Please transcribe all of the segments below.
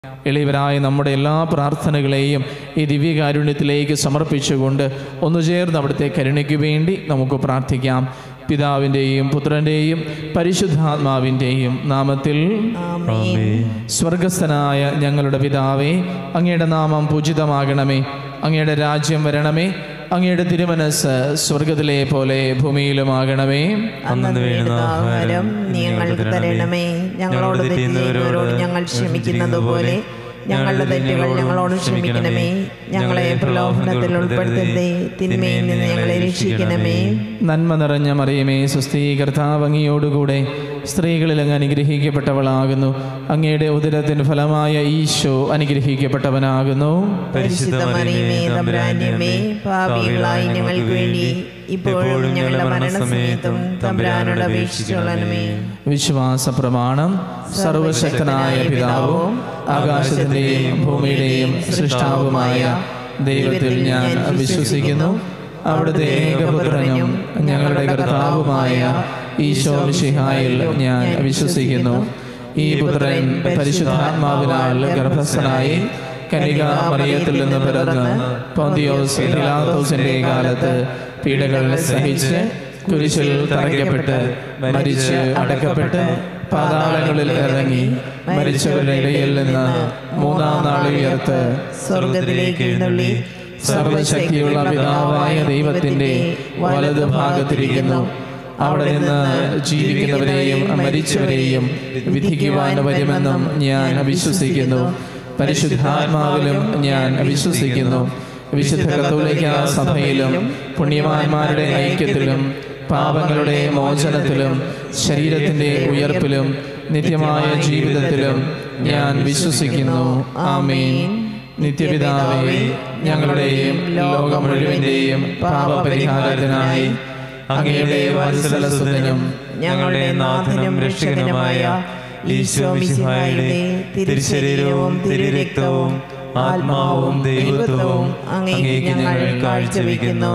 എളിയവരായ നമ്മുടെ എല്ലാ പ്രാർത്ഥനകളെയും ഈ ദിവ്യകാരുണ്യത്തിലേക്ക് സമർപ്പിച്ചുകൊണ്ട് ഒന്നു ചേർന്ന് അവിടുത്തെ കരുണയ്ക്ക് വേണ്ടി നമുക്ക് പ്രാർത്ഥിക്കാം പിതാവിൻ്റെയും പുത്രൻ്റെയും പരിശുദ്ധാത്മാവിൻ്റെയും നാമത്തിൽ സ്വർഗസ്ഥനായ ഞങ്ങളുടെ പിതാവേ അങ്ങയുടെ നാമം പൂജിതമാകണമേ അങ്ങയുടെ രാജ്യം വരണമേ അങ്ങയുടെ തിരുമനസ് സ്വർഗത്തിലെ പോലെ ഭൂമിയിലുമാകണമേ അന്നു വേണ്ടുന്ന ആഹാരം നീ ഞങ്ങൾക്ക് തരണമേ ഞങ്ങളോട് തെറ്റ് ചെയ്യുന്നവരോട് ഞങ്ങൾ ക്ഷമിക്കുന്നത് പോലെ ഞങ്ങളുടെ തെറ്റുകൾ ഞങ്ങളോട് ക്ഷമിക്കണമേ ഞങ്ങളെ പ്രലോഭനത്തിൽ ഉൾപ്പെടുത്തരുതേ തിന്മയിൽ നിന്ന് ഞങ്ങളെ രക്ഷിക്കണമേ നന്മ നിറഞ്ഞ മറിയമേ സുസ്ഥീ കർത്താവ് അങ്ങയോടുകൂടെ സ്ത്രീകളിൽ അങ്ങ് അനുഗ്രഹിക്കപ്പെട്ടവളാകുന്നു അങ്ങയുടെ ഉദരത്തിന് ഫലമായ ഈശോ അനുഗ്രഹിക്കപ്പെട്ടവനാകുന്നു പരിശുദ്ധ മറിയമേ തമ്പുരാന്യമേ പാപികളായി ഞങ്ങൾക്ക് വേണ്ടി ഇപ്പോഴും ഞങ്ങളുടെ മരണസമയത്തും തമ്പുരാനോട് അപേക്ഷിച്ചോളണമേ വിശ്വാസ പ്രമാണം സർവശക്തനായ പിതാവും ആകാശത്തിൻ്റെയും ഭൂമിയുടെയും സൃഷ്ടാവുമായ ദൈവത്തിൽ ഞാൻ വിശ്വസിക്കുന്നു അവിടുത്തെ ഏകപുത്രനും ഞങ്ങളുടെ കർത്താവുമായ ഈശോ മിശിഹായിൽ ഞാൻ വിശ്വസിക്കുന്നു ഈ പുത്രൻ പരിശുദ്ധാത്മാവിനാൽ ഗർഭസ്ഥനായി കനിക മറിയത്തിൽ നിന്ന് പിറന്ന് പോന്തിയോസ് പിലാത്തോസിന്റെ കാലത്ത് പീഡകൾ സഹിച്ച് കുരിശിൽ തറയ്ക്കപ്പെട്ട് മരിച്ച് അടക്കപ്പെട്ട് പാതാളങ്ങളിൽ ഇറങ്ങി മരിച്ചവരുടെ ഇടയിൽ നിന്ന് മൂന്നാം നാൾ ഉയർത്ത് സ്വർഗത്തിലേക്ക് എഴുന്നള്ളി സർവശക്തിയുള്ള പിതാവായ ദൈവത്തിന്റെ വലത് ഭാഗത്തിരിക്കുന്നു അവിടെ നിന്ന് ജീവിക്കുന്നവരെയും മരിച്ചവരെയും വിധിക്കുവാൻ വരുമെന്നും ഞാൻ വിശ്വസിക്കുന്നു പരിശുദ്ധാത്മാവിലും ഞാൻ വിശ്വസിക്കുന്നു വിശുദ്ധ കത്തോലിക്ക സഭയിലും പുണ്യവാന്മാരുടെ ഐക്യത്തിലും പാപങ്ങളുടെ മോചനത്തിലും ശരീരത്തിന്റെ ഉയർപ്പിലും നിത്യമായ ജീവിതത്തിലും ഞാൻ വിശ്വസിക്കുന്നു ആമീൻ നിത്യപിതാവേ ഞങ്ങളുടെയും ലോകം മുഴുവൻ്റെയും പാപപരിഹാരത്തിനായി അങ്ങയുടെ വത്സലസുതനും ഞങ്ങളുടെ നാഥനും രക്ഷകനുമായ ഈശോ മിശിഹായുടെ തിരുശരീരവും തിരുരക്തവും ആത്മാവും ദൈവത്വവും അങ്ങേക്ക് ഞങ്ങൾ കാഴ്ചവെക്കുന്നു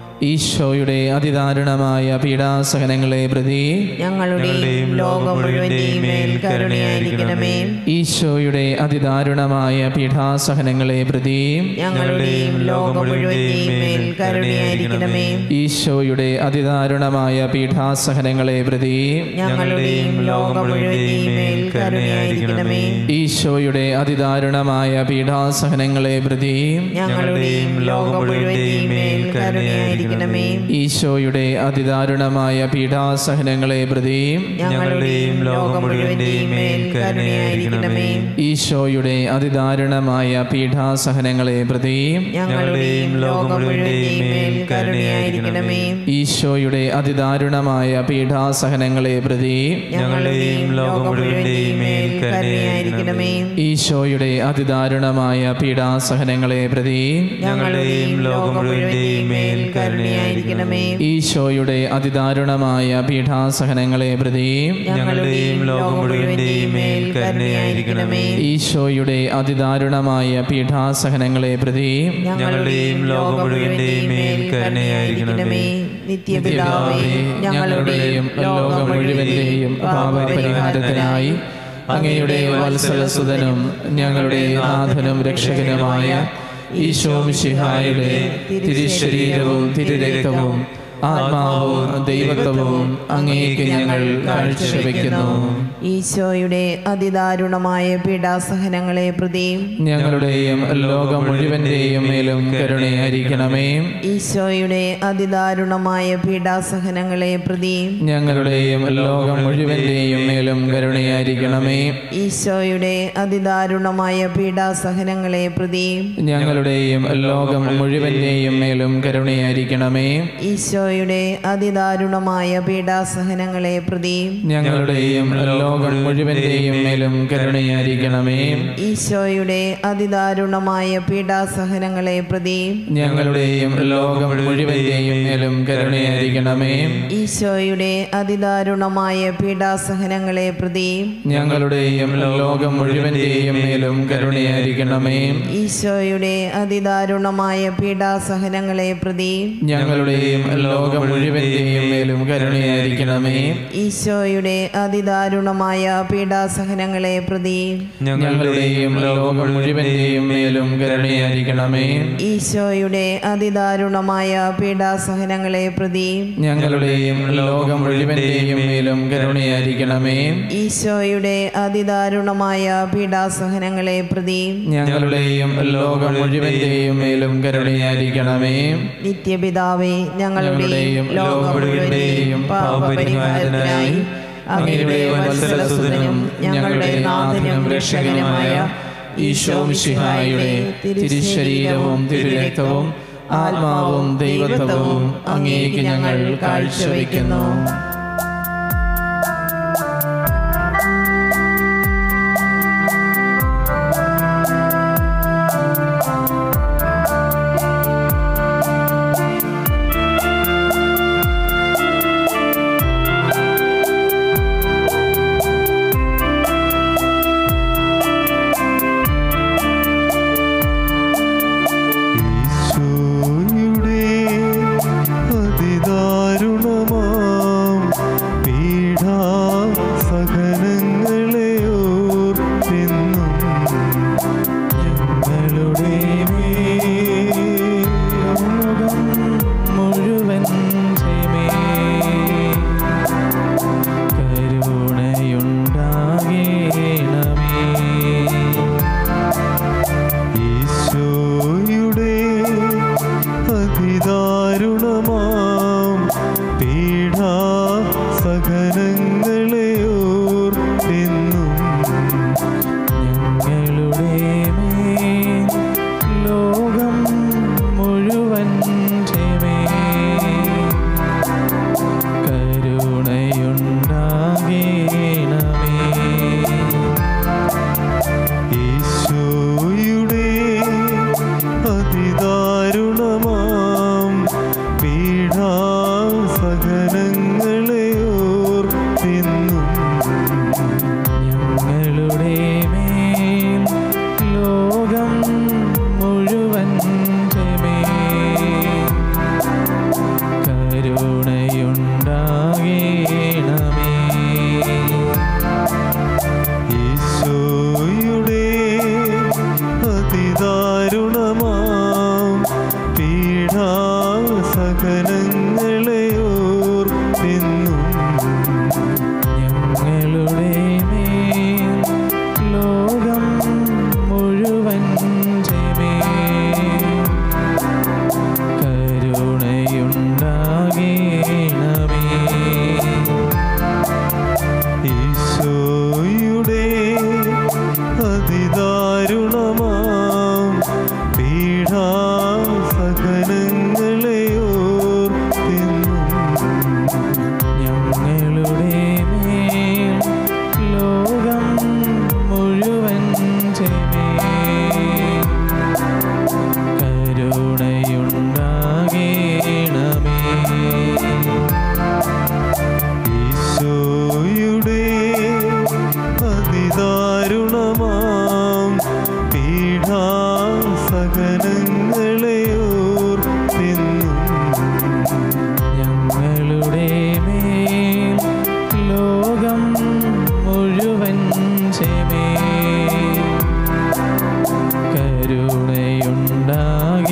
ഈശോയുടെ അതിദാരുണമായ പീഡാസഹനങ്ങളെ പ്രതി ഞങ്ങളുടെയും ലോകം മുഴുവന്റെയും മേൽ കരുണയായിരിക്കണമേ ഈശോയുടെ അതിദാരുണമായ പീഡാസഹനങ്ങളെ പ്രതി ഞങ്ങളുടെയും ലോകം മുഴുവന്റെയും മേൽ കരുണയായിരിക്കണമേ ഈശോയുടെ അതിദാരുണമായ പീഡാസഹനങ്ങളെ പ്രതി ഞങ്ങളുടെയും ലോകം മുഴുവന്റെയും മേൽ കരുണയായിരിക്കണമേ ഈശോയുടെ അതിദാരുണമായ പീഡാസഹനങ്ങളെ പ്രതി ഞങ്ങളുടെയും ലോകം മുഴുവന്റെയും മേൽ കരുണയായിരിക്കണമേ ഈശോയുടെ അതിദാരുണമായ പീഡാസഹനങ്ങളെ പ്രതി ഞങ്ങളുടെയും ലോകം മുഴുവന്റെയും മേൽ കരുണയായിരിക്കണമേ ഈശോയുടെ അതിദാരുണമായ പീഡാസഹനങ്ങളെ പ്രതി ഞങ്ങളുടെയും ലോകം മുഴുവന്റെയും മേൽ കരുണയായിരിക്കണമേ ഈശോയുടെ അതിദാരുണമായ പീഡാസഹനങ്ങളെ പ്രതി ഞങ്ങളുടെയും ലോകം മുഴുവന്റെയും മേൽ കരുണയായിരിക്കണമേ ഈശോയുടെ അതിദാരുണമായ പീഡാസഹനങ്ങളെ പ്രതി ഞങ്ങളുടെയും ലോകം മുഴുവന്റെയും മേൽ കരുണയായിരിക്കണമേ ഈശോയുടെ അതിദാരുണമായ പീഡാസഹനങ്ങളെ പ്രതി ഞങ്ങളുടെയും ലോകം മുഴുവന്റെയും മേൽ കരുണയായിരിക്കണമേ ഈശോയുടെ അതിദാരുണമായ പീഡാസഹനങ്ങളെ പ്രതി ഞങ്ങളുടെയും ലോകം മുഴുവന്റെയും മേൽ കരുണയായിരിക്കണമേ നിത്യപിതാവേ ഞങ്ങളുടെയും ലോകം മുഴുവന്റെയും പാപപരിഹാരത്തിനായി അങ്ങയുടെ വത്സലസുതനും ഞങ്ങളുടെ നാഥനും രക്ഷകനുമായ ഈശോ മിശിഹായുടെ തിരുശരീരവും തിരുരക്തവും ആത്മാവും ദൈവത്വവും അങ്ങേക്ക് ഞങ്ങൾ കാഴ്ചവെക്കുന്നു ഈശോയുടെ അതിദാരുണമായ പീഡാസഹനങ്ങളെ പ്രതി ഞങ്ങളുടെയും ലോകം മുഴുവന്റെയും മേലും കരുണയായിരിക്കണമേ ഈശോയുടെ അതിദാരുണമായ പീഡാസഹനങ്ങളെ പ്രതി ഞങ്ങളുടെയും ലോകം മുഴുവന്റെയും മേലും കരുണയായിരിക്കണമേ ഈശോയുടെ അതിദാരുണമായ പീഡാസഹനങ്ങളെ പ്രതി ഞങ്ങളുടെയും ലോകം മുഴുവന്റെയും മേലും കരുണയായിരിക്കണമേ ഈശോയുടെ അതിദാരുണമായ പീഡാസഹനങ്ങളെ പ്രതി ഞങ്ങളുടെയും ലോകം മുഴുവന്റെയും മേലും കരുണയായിരിക്കണമേ ഈശോയുടെ അതിദാരുണമായ പീഡാസഹനങ്ങളെ പ്രതി ഞങ്ങളുടെയും ലോകം മുഴുവന്റെയും മേലും കരുണയായിരിക്കണമേ ഈശോയുടെ അതിദാരുണമായ പീഡാസഹനങ്ങളെ പ്രതി ഞങ്ങളുടെയും ലോകം മുഴുവന്റെയും മേലും കരുണയായിരിക്കണമേ ഈശോയുടെ അതിദാരുണമായ പീഡാസഹനങ്ങളെ പ്രതി ഞങ്ങളുടെയും ലോകം ലോകം മുഴുവന്റെയും മേലും കരുണയായിരിക്കണമേ ഈശോയുടെ അതിദാരുണമായ പീഡാസഹനങ്ങളെ പ്രതി ഞങ്ങളുടെയും ലോകം മുഴുവന്റെയും മേലും കരുണയായിരിക്കണമേ ഈശോയുടെ അതിദാരുണമായ പീഡാസഹനങ്ങളെ പ്രതി ഞങ്ങളുടെയും ലോകം മുഴുവന്റെയും മേലും കരുണയായിരിക്കണമേ ഈശോയുടെ അതിദാരുണമായ പീഡാസഹനങ്ങളെ പ്രതി ഞങ്ങളുടെയും ലോകം മുഴുവന്റെയും മേലും കരുണയായിരിക്കണമേ നിത്യപിതാവേ ഞങ്ങളുടെയും ഞങ്ങളുടെയും ലോകം മുഴുവന്റെയും പാപപരിഹാരത്തിനായി അങ്ങയുടെ വത്സലസുതനും ഞങ്ങളുടെ നാഥനും രക്ഷകനുമായ ഈശോ മിശിഹായുടെ തിരുശരീരവും തിരുരക്തവും ആത്മാവും ദൈവത്വവും അങ്ങേക്ക് ഞങ്ങൾ കാഴ്ചവെക്കുന്നു ഈശോയുടെ അതിദാരുണമാം പീഡാസഹനങ്ങളെ ഓർത്തെന്നും ഞങ്ങളുടെ ലോകം മുഴുവൻ കരുണയുണ്ടാകേണമേ ഈശോയുടെ അതിദാരുണമാം പീഡാസഹനങ്ങളെ ഓർത്തെന്നും ഞങ്ങളുടെ മേൽ ലോകം മുഴുവൻ കരുണയുണ്ടാകേണമേ ഈശോയുടെ അതിദാരുണമാം പീഡാസഹനങ്ങളെ ഓർത്തെന്നും ഞങ്ങളുടെ മേൽ ലോകം മുഴുവൻ കരുണയുണ്ടാകേണമേ ഈശോയുടെ അതിദാരുണമാം പീഡാസഹനങ്ങളെ ഓർത്തെന്നും ഞങ്ങളുടെ മേൽ ലോകം മുഴുവൻ കരുണയുണ്ടാകേണമേ ഈശോയുടെ അതിദാരുണമാം പീഡാസഹനങ്ങളെ ഓർത്തെന്നും ഞങ്ങളുടെ മേൽ ലോകം മുഴുവൻ കരുണയുണ്ടാകേണമേ ഈശോയുടെ അതിദാരുണമാം പീഡാസഹനങ്ങളെ ഓർത്തെന്നും ഞങ്ങളുടെ മേൽ ലോകം മുഴുവൻ കരുണയുണ്ടാകേണമേ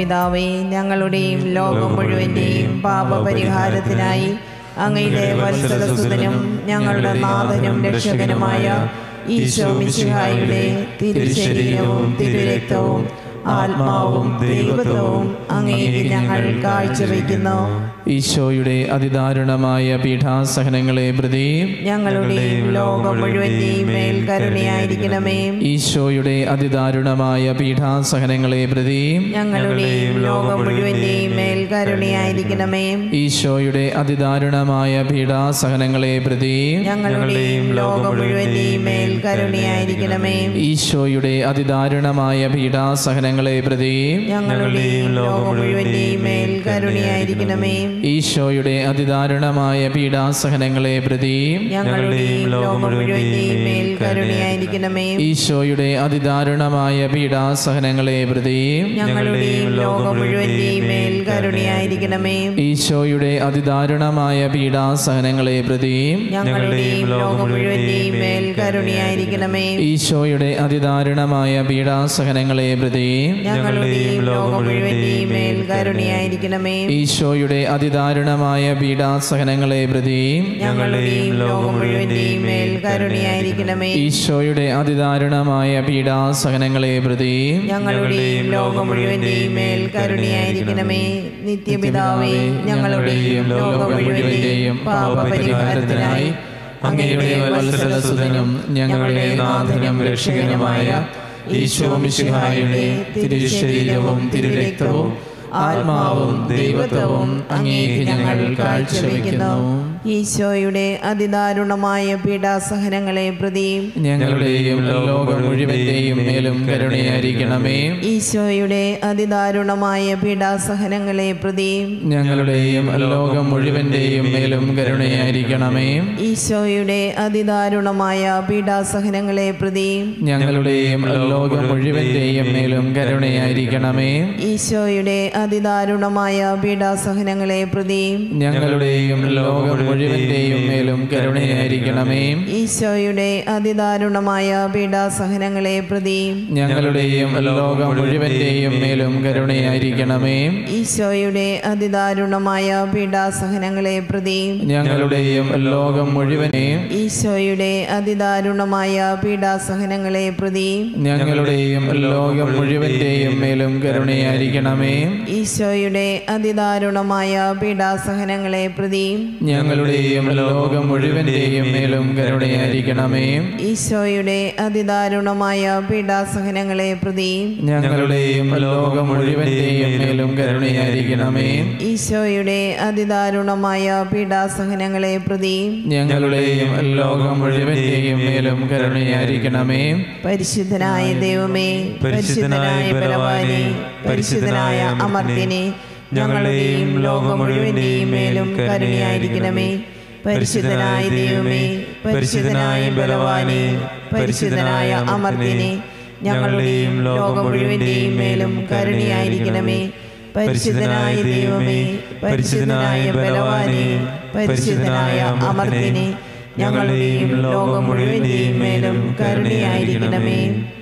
നിത്യപിതാവേ ഞങ്ങളുടെയും ലോകം മുഴുവൻ്റെയും പാപപരിഹാരത്തിനായി അങ്ങയുടെ വത്സലസുതനും ഞങ്ങളുടെ നാഥനും രക്ഷകനുമായ ഈശോ മിശിഹായുടെ തിരുശരീരവും തിരുരക്തവും ആത്മാവും ദൈവത്വവും അങ്ങേക്ക് ഞങ്ങൾ കാഴ്ചവെക്കുന്നു ഈശോയുടെ അതിദാരുണമായ പീഠാസഹനങ്ങളെ പ്രതി ഞങ്ങളുടെയും ലോകം മുഴുവൻ്റെയും മേൽ കരുണയായിരിക്കണമേ ഈശോയുടെ അതിദാരുണമായ പീഠാസഹനങ്ങളെ പ്രതി ഞങ്ങളുടെയും ലോകം മുഴുവൻ്റെയും മേൽ കരുണയായിരിക്കണമേ ഈശോയുടെ അതിദാരുണമായ പീഠാസഹനങ്ങളെ പ്രതി ഞങ്ങളുടെയും ലോകം മുഴുവൻ്റെയും മേൽ കരുണയായിരിക്കണമേ ഈശോയുടെ അതിദാരുണമായ പീഠാസഹനങ്ങളെ പ്രതി ഞങ്ങളുടെയും ലോകം മുഴുവൻ്റെയും മേൽ കരുണയായിരിക്കണമേ ഈശോയുടെ അതിദാരുണമായ പീഡാസഹനങ്ങളെ പ്രതി ഞങ്ങളുടെയും ലോകം മുഴുവൻ്റെയും മേൽ കരുണയായിരിക്കണമേ ഈശോയുടെ അതിദാരുണമായ പീഡാസഹനങ്ങളെ പ്രതി ഞങ്ങളുടെയും ലോകം മുഴുവൻ്റെയും മേൽ കരുണയായിരിക്കണമേ ഈശോയുടെ അതിദാരുണമായ പീഡാസഹനങ്ങളെ പ്രതി ഞങ്ങളുടെയും ലോകം മുഴുവൻ്റെയും മേൽ കരുണയായിരിക്കണമേ ഈശോയുടെ അതിദാരുണമായ പീഡാസഹനങ്ങളെ പ്രതി ഞങ്ങളുടെയും ലോകം മുഴുവൻ്റെയും മേൽ കരുണയായിരിക്കണമേ ഈശോയുടെ അതിദാരുണമായ പീഡാസഹനങ്ങളെ പ്രതി ഞങ്ങളുടെയും ലോകം മുഴുവൻ്റെയും മേൽ കരുണയായിരിക്കണമേ ഈശോയുടെ അതിദാരുണമായ പീഡാസഹനങ്ങളെ പ്രതി ഞങ്ങളുടെയും ലോകം മുഴുവൻ്റെയും മേൽ കരുണയായിരിക്കണമേ നിത്യപിതാവേ ഞങ്ങളുടെയും ലോകം മുഴുവൻ്റെയും പാപപരിഹാരത്തിനായി അങ്ങയുടെ വത്സലസുതനും ഞങ്ങളുടെ നാഥനും രക്ഷകനുമായ ഈശോ മിശിഹായുടെ തിരുശരീരവും തിരുരക്തവും ആത്മാവും ദൈവത്വവും അങ്ങേക്ക് ഞങ്ങൾ കാഴ്ചവെക്കുന്നു ഈശോയുടെ അതിദാരുണമായ പീഡാസഹനങ്ങളെ പ്രതി ഞങ്ങളുടെയും ലോകം മുഴുവന്റെയും മേലും കരുണയായിരിക്കണമേ ഈശോയുടെ അതിദാരുണമായ പീഡാസഹനങ്ങളെ പ്രതി ഞങ്ങളുടെയും ലോകം മുഴുവന്റെയും മേലും കരുണയായിരിക്കണമേ ഈശോയുടെ അതിദാരുണമായ പീഡാസഹനങ്ങളെ പ്രതി ഞങ്ങളുടെയും ലോകം മുഴുവന്റെയും മേലും കരുണയായിരിക്കണമേ ഈശോയുടെ അതിദാരുണമായ പീഡാസഹനങ്ങളെ പ്രതി ഞങ്ങളുടെയും ലോകം മുഴുവന്റെയും മേലും കരുണയായിരിക്കണമേ ഈശോയുടെ അതിദാരുണമായ പീഡാസഹനങ്ങളെ പ്രതി ഞങ്ങളുടെയും ലോകം മുഴുവന്റെയും മേലും കരുണയായിരിക്കണമേ ഈശോയുടെ അതിദാരുണമായ പീഡാസഹനങ്ങളെ പ്രതി ഞങ്ങളുടെയും ലോകം മുഴുവനെയും ഈശോയുടെ അതിദാരുണമായ പീഡാസഹനങ്ങളെ പ്രതി ഞങ്ങളുടെയും ലോകം മുഴുവന്റെയും മേലും കരുണയായിരിക്കണമേ ഈശോയുടെ അതിദാരുണമായ പീഡാസഹനങ്ങളെ പ്രതി ഞങ്ങളുടെയും ലോകം മുഴുവന്റെയും മേലും കരുണയായിരിക്കണമേ ഈശോയുടെ അതിദാരുണമായ പീഡാസഹനങ്ങളെ പ്രതി ഞങ്ങളുടെയും ലോകം മുഴുവന്റെയും മേലും കരുണയായിരിക്കണമേ ഈശോയുടെ അതിദാരുണമായ പീഡാസഹനങ്ങളെ പ്രതി ഞങ്ങളുടെയും ലോകം മുഴുവന്റെയും മേലും കരുണയായിരിക്കണമേ പരിശുദ്ധനായ ദൈവമേ പരിശുദ്ധനായ ബലവാനെ പരിശുദ്ധനായ അമർത്തിനെ ഞങ്ങളുടെയും ലോകം മുഴുവന്റെയും മേലും കരുണയായിരിക്കണമേ പരിശുദ്ധനായ ദൈവമേ പരിശുദ്ധനായ ബലവാനെ പരിശുദ്ധനായ അമർത്തിനെ ഞങ്ങളുടെയും ലോകം മുഴുവന്റെയും മേലും കരുണയായിരിക്കണമേ പരിശുദ്ധനായ ദൈവമേ പരിശുദ്ധനായ ബലവാനെ പരിശുദ്ധനായ അമർത്തിനെ ഞങ്ങളുടെയും ലോകം മുഴുവന്റെയും മേലും കരുണയായിരിക്കണമേ